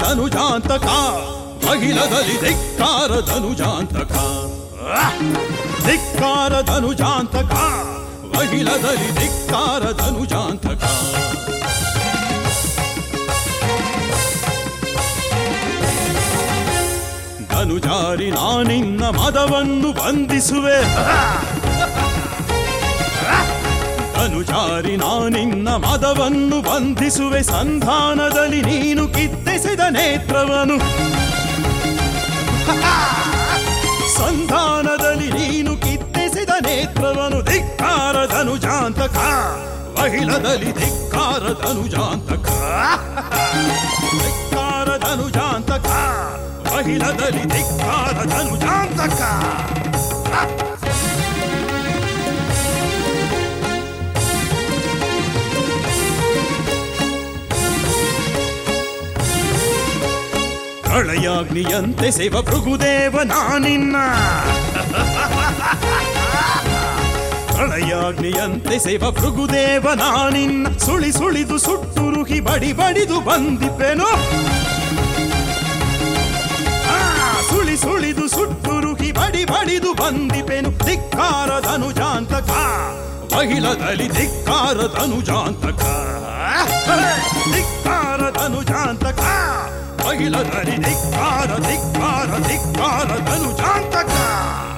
ಧನುಜಾಂತಕ ಮಹಿಳದಲ್ಲಿ ಧಿಕ್ಕಾರ ಧನುಜಾಂತಕ ಧಿಕ್ಕಾರ ಧನುಜಾಂತಕ ಮಹಿಳದಲ್ಲಿ ಧಿಕ್ಕಾರ ಧನುಜಾಂತಕ ಧನುಜಾರಿ ನಾನಿನ್ನ ಮದವನ್ನು ಬಂಧಿಸುವೆ ಧನುಜಾರಿ ನಾನಿನ್ನ ಮದವನ್ನು ಬಂಧಿಸುವೆ ಸಂಧಾನದಲ್ಲಿ ನೀನು ಕಿತ್ತೆಸೆದ ನೇತ್ರವನು ಸಂಧಾನದಲ್ಲಿ ನೀನು ಕಿತ್ತೆಸೆದ ನೇತ್ರವನು ಧಿಕ್ಕಾರ ಧನುಜಾಂತಕ ಮಹಿಳದಲ್ಲಿ ಧಿಕ್ಕಾರ ಧನುಜಾಂತಕ ಧಿಕ್ಕಾರ ಧನುಜಾಂತಕ ಮಹಿಳದಲ್ಲಿ ಧಿಕ್ಕಾರ ಧನುಜಾಂತಕ ಪ್ರಳಯಾಗ್ನಿಯಂತೆ ಸೇವ ಭೃಗುದೇವ ನಾನಿನ್ನ ಪ್ರಳಯಾಗ್ನಿಯಂತೆ ಸೇವ ಭೃಗುದೇವ ನಾನಿನ್ನ ಸುಳಿ ಸುಳಿದು ಸುಟ್ಟುರುಹಿ ಬಡಿ ಬಡಿದು ಬಂದಿಪ್ಪೆನು ಆ, ಸುಳಿ ಸುಳಿದು ಸುಟ್ಟುರುಹಿ ಬಡಿ ಬಡಿದು ಬಂದಿಪೆನು ಧಿಕ್ಕಾರ ಧನುಜಾಂತಕ ಮಹಿಳದಲ್ಲಿ ಧಿಕ್ಕಾರ ಧನುಜಾಂತಕ ಧಿಕ್ಕಾರ ಧನುಜಾಂತಕ ಮಹಿಳದಲ್ಲಿ ಧಿಕ್ಕಾರ ಧಿಕ್ಕಾರ ಧಿಕ್ಕಾರ ಧನುಜಾಂತಕ